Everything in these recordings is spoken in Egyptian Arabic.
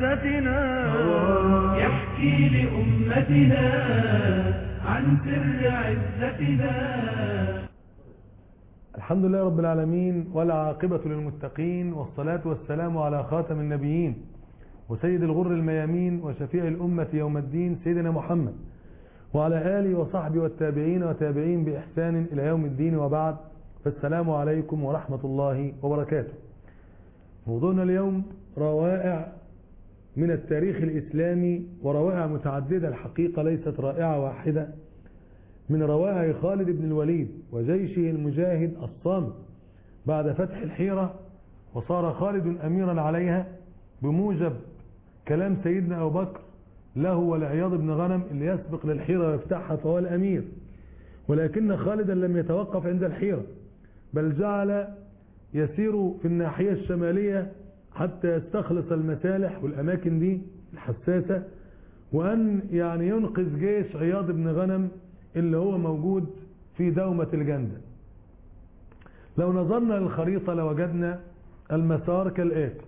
عزتنا يحكي لأمتنا عن سر عزتنا الحمد لله رب العالمين والعاقبة للمتقين والصلاة والسلام على خاتم النبيين وسيد الغر الميامين وشفيع الأمة يوم الدين سيدنا محمد وعلى آله وصحبه والتابعين وتابعين بإحسان إلى يوم الدين وبعد فالسلام عليكم ورحمة الله وبركاته موضوعنا اليوم روائع من التاريخ الإسلامي وروائع متعددة الحقيقة ليست رائعة واحدة من روائع خالد بن الوليد وجيشه المجاهد الصامت بعد فتح الحيرة وصار خالد أميرا عليها بموجب كلام سيدنا أبو بكر له ولعياض بن غنم اللي يسبق للحيرة ويفتحها فهو الأمير ولكن خالدا لم يتوقف عند الحيرة بل جعل يسير في الناحية الشمالية حتى يستخلص المسالح والأماكن دي الحساسة وأن يعني ينقذ جيش عياض بن غنم اللي هو موجود في دومة الجندل لو نظرنا للخريطة لوجدنا المسار كالآتي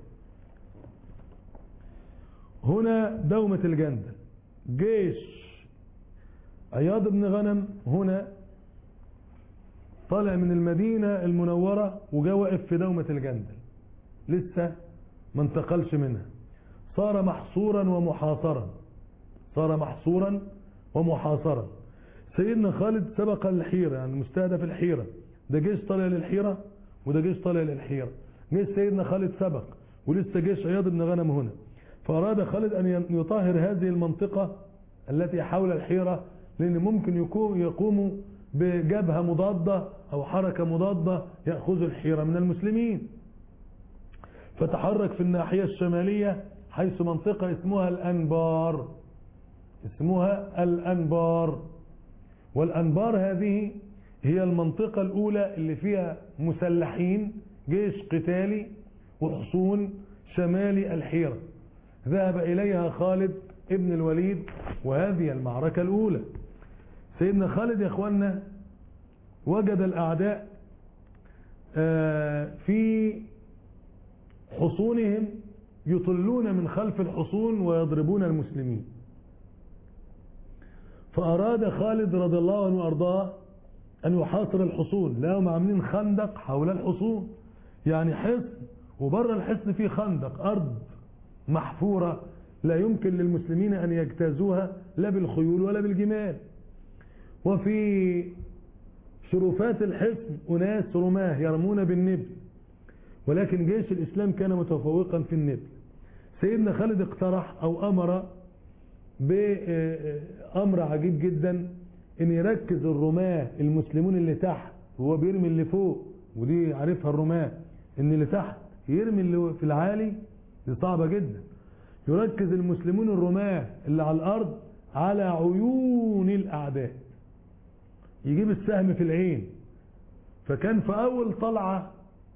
هنا دومة الجندل جيش عياض بن غنم هنا طالع من المدينة المنورة وجا واقف في دومة الجندل لسه ما انتقلش منها صار محصورا ومحاصرا صار محصورا ومحاصرا سيدنا خالد سبق الحيرة يعني مستهدف الحيرة ده جيش طالع للحيرة وده جيش طالع للحيرة جيش سيدنا خالد سبق ولسه جيش عياض بن غنم هنا فأراد خالد أن يطهر هذه المنطقة التي حول الحيرة لأن ممكن يكون يقوموا بجبهة مضادة أو حركة مضادة يأخذوا الحيرة من المسلمين فتحرك في الناحية الشمالية حيث منطقة اسمها الأنبار اسمها الأنبار والأنبار هذه هي المنطقة الأولى اللي فيها مسلحين جيش قتالي وحصون شمالي الحيرة ذهب إليها خالد ابن الوليد وهذه المعركة الأولى سيدنا خالد يا اخوانا وجد الأعداء في حصونهم يطلون من خلف الحصون ويضربون المسلمين فأراد خالد رضي الله عنه وأرضاه أن يحاصر الحصون لهم عاملين خندق حول الحصون يعني حصن وبره الحصن فيه خندق أرض محفورة لا يمكن للمسلمين أن يجتازوها لا بالخيول ولا بالجمال وفي شرفات الحصن أناس رماه يرمون بالنبل ولكن جيش الإسلام كان متفوقا في النبل سيدنا خالد اقترح أو أمر بأمر عجيب جدا ان يركز الرماة المسلمون اللي تحت وهو بيرمي اللي فوق ودي عارفها الرماة ان اللي تحت يرمي اللي في العالي دي صعبة جدا يركز المسلمون الرماة اللي على الارض على عيون الاعداء يجيب السهم في العين فكان في اول طلعة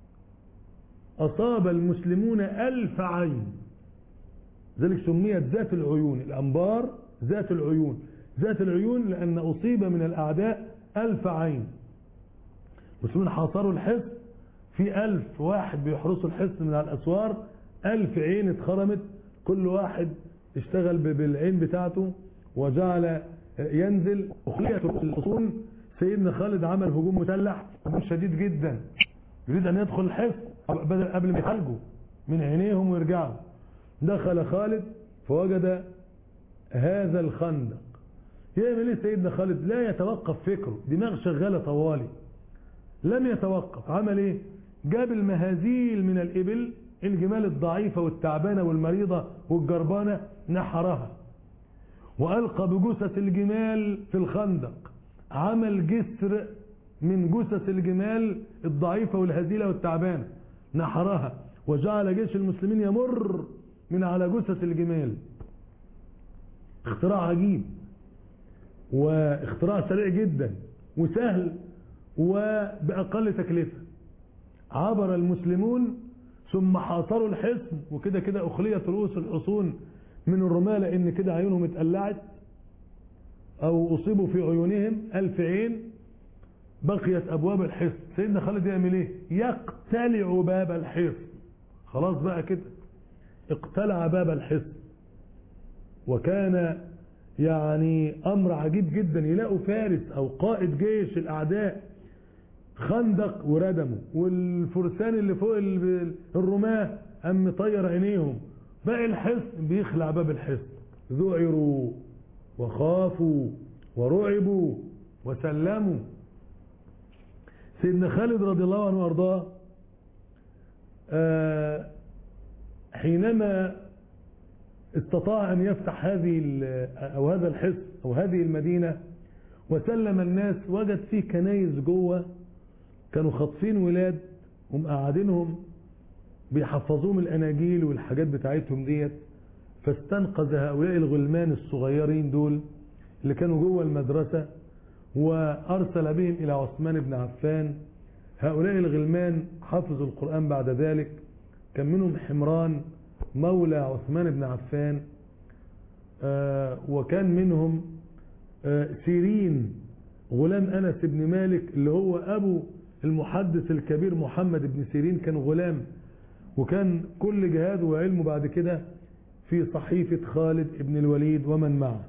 اصاب المسلمون الف عين ذلك سميت ذات العيون الأنبار ذات العيون ذات العيون لأن أصيب من الأعداء ألف عين المسلمين حاصروا الحصن في ألف واحد بيحرسوا الحصن من الأسوار ألف عين اتخرمت كل واحد اشتغل بالعين بتاعته وجعل ينزل أخلية الحصون سيدنا خالد عمل هجوم مسلح شديد جدا يريد أن يدخل الحصن قبل ما يخرجوا من عينيهم ويرجعوا دخل خالد فوجد هذا الخندق يعمل ايه سيدنا خالد لا يتوقف فكره دماغ شغالة طوالي لم يتوقف عمل ايه جاب المهازيل من الإبل الجمال الضعيفة والتعبانة والمريضة والجربانة نحرها وألقى بجثث الجمال في الخندق عمل جسر من جثث الجمال الضعيفة والهزيلة والتعبانة نحرها وجعل جيش المسلمين يمر من على جثث الجمال اختراع عجيب واختراع سريع جدا وسهل وبأقل تكلفة عبر المسلمون ثم حاصروا الحصن وكده كده أخليت رؤوس الحصون من الرماة لأن كده عيونهم اتقلعت أو أصيبوا في عيونهم ألف عين بقيت أبواب الحصن سيدنا خالد يعمل إيه يقتلع باب الحصن خلاص بقى كده اقتلع باب الحصن وكان يعني امر عجيب جدا يلاقوا فارس او قائد جيش الاعداء خندق وردموا والفرسان اللي فوق ال- الرماة قام مطير عينيهم باقي الحصن بيخلع باب الحصن ذعروا وخافوا ورعبوا وسلموا سيدنا خالد رضي الله عنه وارضاه آه، حينما استطاع ان يفتح هذه ال- او هذا الحصن او هذه المدينه وسلم الناس وجد فيه كنايس جوه كانوا خاطفين ولاد ومقعدينهم بيحفظوهم الاناجيل والحاجات بتاعتهم ديت فاستنقذ هؤلاء الغلمان الصغيرين دول اللي كانوا جوه المدرسه وارسل بهم الى عثمان بن عفان هؤلاء الغلمان حفظوا القران بعد ذلك كان منهم حمران مولى عثمان بن عفان آه، وكان منهم آه، سيرين غلام انس بن مالك اللي هو ابو المحدث الكبير محمد بن سيرين كان غلام وكان كل جهاده وعلمه بعد كده في صحيفة خالد بن الوليد ومن معه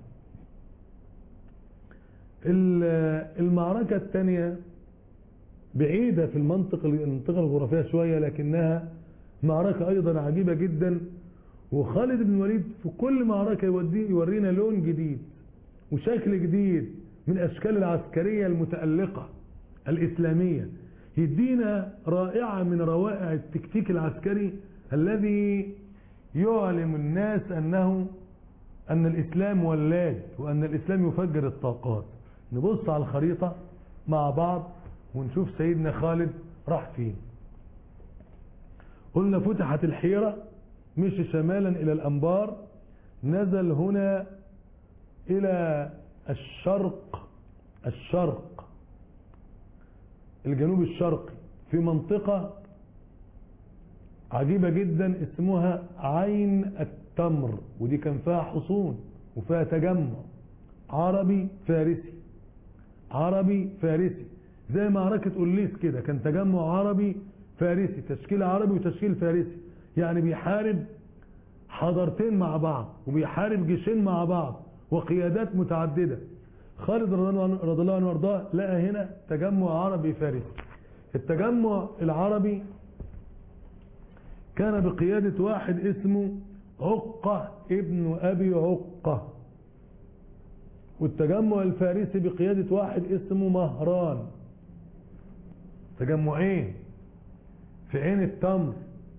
ال- المعركة الثانية بعيدة في المنطقة المنطقة الجغرافية شوية لكنها معركة أيضا عجيبة جدا وخالد بن الوليد في كل معركة يودي يورينا لون جديد وشكل جديد من أشكال العسكرية المتألقة الإسلامية يدينا رائعة من روائع التكتيك العسكري الذي يعلم الناس أنه أن الإسلام ولاد وأن الإسلام يفجر الطاقات نبص على الخريطة مع بعض ونشوف سيدنا خالد راح فين قلنا فتحت الحيرة مشي شمالا إلى الأنبار نزل هنا إلى الشرق الشرق الجنوب الشرقي في منطقة عجيبة جدا اسمها عين التمر ودي كان فيها حصون وفيها تجمع عربي فارسي عربي فارسي زي معركة أوليس كده كان تجمع عربي فارسي تشكيل عربي وتشكيل فارسي يعني بيحارب حضارتين مع بعض وبيحارب جيشين مع بعض وقيادات متعددة خالد رضي الله عنه- رضي الله عنه وارضاه لقى هنا تجمع عربي فارسي التجمع العربي كان بقيادة واحد اسمه عقة ابن أبي عقة والتجمع الفارسي بقيادة واحد اسمه مهران تجمعين في عين التمر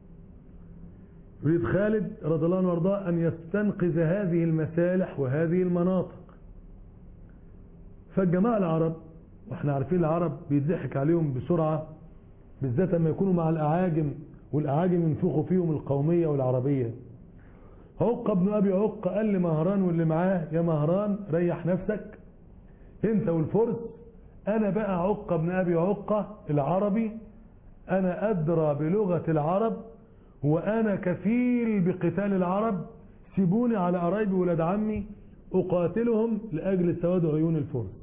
يريد خالد رضي الله عنه وارضاه أن يستنقذ هذه المسالح وهذه المناطق فالجماعة العرب واحنا عارفين العرب بيضحك عليهم بسرعة بالذات لما يكونوا مع الأعاجم والأعاجم ينفخوا فيهم القومية والعربية عقة ابن أبي عقة قال لمهران واللي معاه يا مهران ريح نفسك انت والفرس انا بقى عقة ابن أبي عقة العربي انا أدرى بلغة العرب وانا كفيل بقتال العرب سيبوني على قرايبي ولاد عمي اقاتلهم لاجل سواد عيون الفرس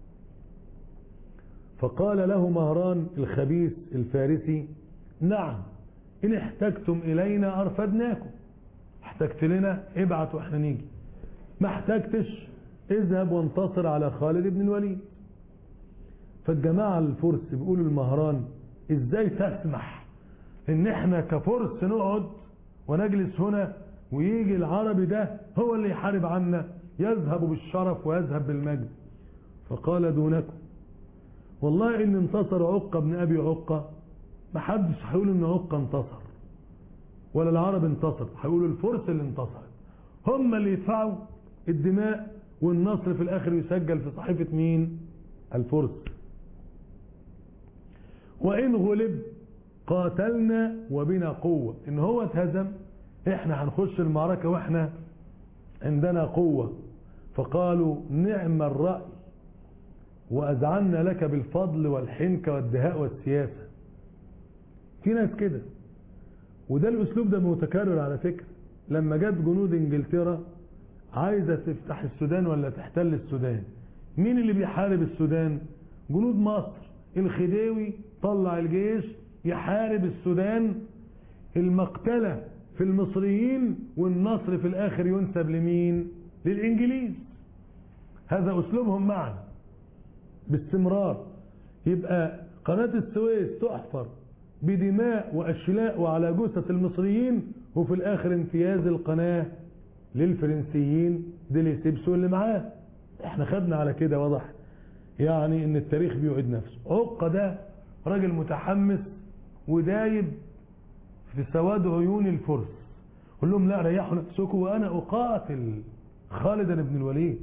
فقال له مهران الخبيث الفارسي نعم ان احتجتم الينا ارفدناكم احتجت لنا ابعت واحنا نيجي ما احتجتش اذهب وانتصر على خالد بن الوليد فالجماعة الفرس بيقولوا المهران ازاي تسمح ان احنا كفرس نقعد ونجلس هنا ويجي العربي ده هو اللي يحارب عنا يذهب بالشرف ويذهب بالمجد فقال دونكم والله ان انتصر عقة بن ابي عقة محدش هيقول ان عقة انتصر ولا العرب انتصر هيقولوا الفرس اللي انتصرت هم اللي يدفعوا الدماء والنصر في الاخر يسجل في صحيفة مين الفرس وان غلب قاتلنا وبنا قوة ان هو اتهزم احنا هنخش المعركة واحنا عندنا قوة فقالوا نعم الرأي وأذعنا لك بالفضل والحنكة والدهاء والسياسة في ناس كده وده الأسلوب ده متكرر على فكرة لما جت جنود انجلترا عايزة تفتح السودان ولا تحتل السودان مين اللي بيحارب السودان جنود مصر الخديوي طلع الجيش يحارب السودان المقتلة في المصريين والنصر في الاخر ينسب لمين للانجليز هذا اسلوبهم معنا باستمرار يبقى قناة السويس تحفر بدماء واشلاء وعلى جثث المصريين وفي الاخر امتياز القناة للفرنسيين ديليسيبسو اللي معاه احنا خدنا على كده واضح يعني ان التاريخ بيعيد نفسه عقة ده راجل متحمس ودايب في سواد عيون الفرس قول لهم لا ريحوا نفسكم وانا اقاتل خالد بن الوليد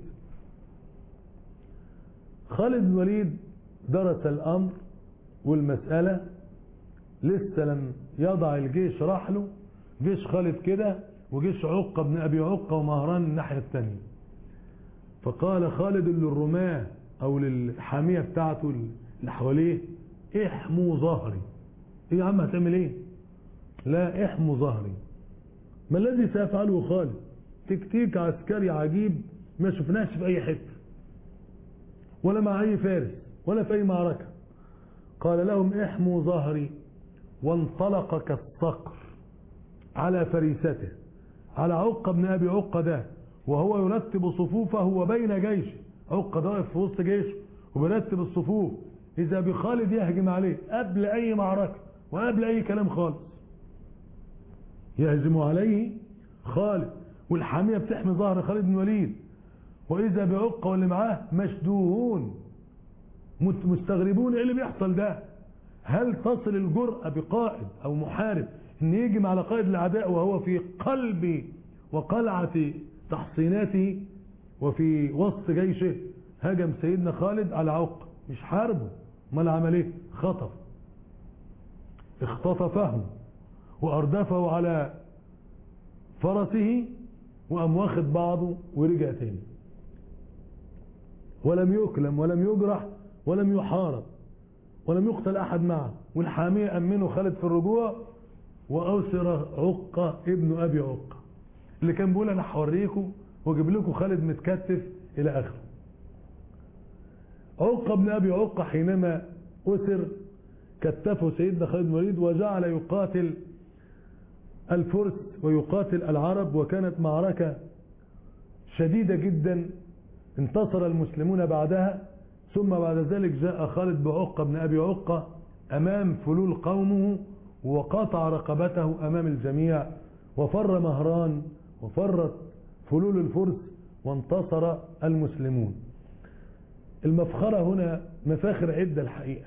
خالد بن الوليد درس الامر والمسألة لسه لم يضع الجيش رحله جيش خالد كده وجيش عقة بن ابي عقة ومهران الناحية الثانية فقال خالد للرماة او للحامية بتاعته اللي حواليه احموا ظهري ايه يا عم هتعمل ايه لا احموا ظهري ما الذي سيفعله خالد تكتيك عسكري عجيب ما شفناش في اي حته ولا مع اي فارس ولا في اي معركه قال لهم احموا ظهري وانطلق كالصقر على فريسته على عقة بن ابي عقة ده وهو يرتب صفوفه وبين جيشه عقة ده واقف في وسط جيشه وبيرتب الصفوف اذا بخالد يهجم عليه قبل اي معركة وقبل اي كلام خالص يهجم عليه خالد والحامية بتحمي ظهر خالد بن الوليد واذا بعقة واللي معاه مشدوهون مستغربون ايه اللي بيحصل ده هل تصل الجرأة بقائد او محارب ان يجم على قائد الاعداء وهو في قلب وقلعة تحصيناته وفي وسط جيشه هجم سيدنا خالد على عقة مش حاربه امال عمل ايه خطف اختطفه واردفه على فرسه وقام واخد بعضه ورجع تاني ولم يكلم ولم يجرح ولم يحارب ولم يقتل احد معه والحامية امنوا خالد في الرجوع واوسر عقة ابن ابي عقة اللي كان بيقول انا هوريكم واجيب لكم خالد متكتف الى اخره عقة بن ابي عقة حينما اسر كتفه سيدنا خالد بن الوليد وجعل يقاتل الفرس ويقاتل العرب وكانت معركة شديدة جدا انتصر المسلمون بعدها ثم بعد ذلك جاء خالد بعقة بن أبي عقة أمام فلول قومه وقطع رقبته أمام الجميع وفر مهران وفرت فلول الفرس وانتصر المسلمون المفخرة هنا مفاخر عدة الحقيقة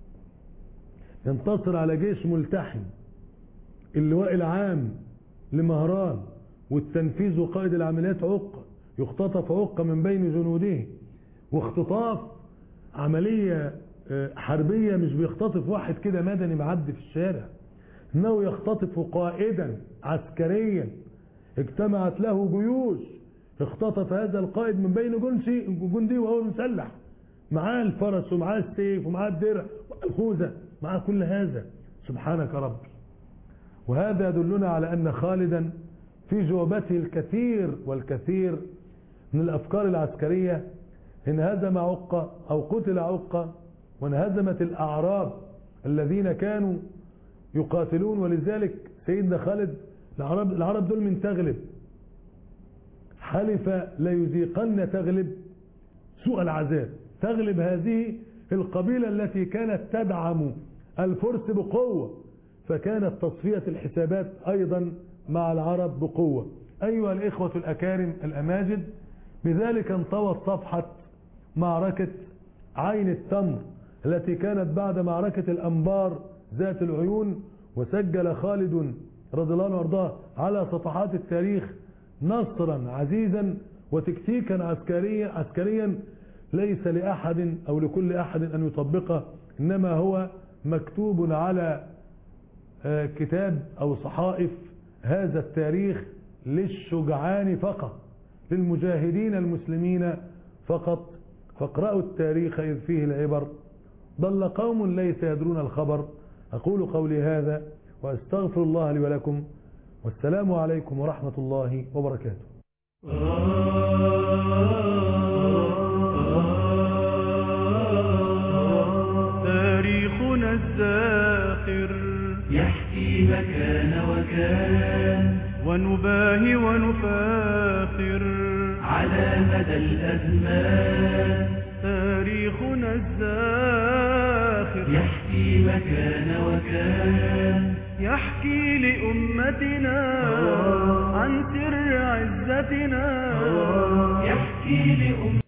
ينتصر على جيش ملتحم اللواء العام لمهران والتنفيذ وقائد العمليات عقة يختطف عقة من بين جنوده واختطاف عملية حربية مش بيختطف واحد كده مدني معدي في الشارع انه يختطف قائدا عسكريا اجتمعت له جيوش اختطف هذا القائد من بين جنشي جندي وهو مسلح معاه الفرس ومعاه السيف ومعاه الدرع والخوذة معاه كل هذا سبحانك ربي وهذا يدلنا على أن خالدا في جوابته الكثير والكثير من الأفكار العسكرية انهزم عقة أو قتل عقة وانهزمت الأعراب الذين كانوا يقاتلون ولذلك سيدنا خالد العرب, العرب دول من تغلب حلف ليذيقن تغلب سوء العذاب تغلب هذه القبيلة التي كانت تدعم الفرس بقوة فكانت تصفية الحسابات أيضا مع العرب بقوة أيها الإخوة الأكارم الأماجد بذلك انطوت صفحة معركة عين التمر التي كانت بعد معركة الأنبار ذات العيون وسجل خالد رضي الله عنه وارضاه على صفحات التاريخ نصرا عزيزا وتكتيكا عسكريا عسكريا ليس لأحد أو لكل أحد أن يطبقه إنما هو مكتوب على كتاب أو صحائف هذا التاريخ للشجعان فقط للمجاهدين المسلمين فقط فاقرأوا التاريخ إذ فيه العبر ضل قوم ليس يدرون الخبر أقول قولي هذا وأستغفر الله لي ولكم والسلام عليكم ورحمة الله وبركاته تاريخنا الزاخر يحكي مكان وكان ونباهي ونفاخر على مدى الأزمان تاريخنا الزاخر يحكي مكان وكان يحكي لأمتنا عن سر عزتنا يحكي لأمتنا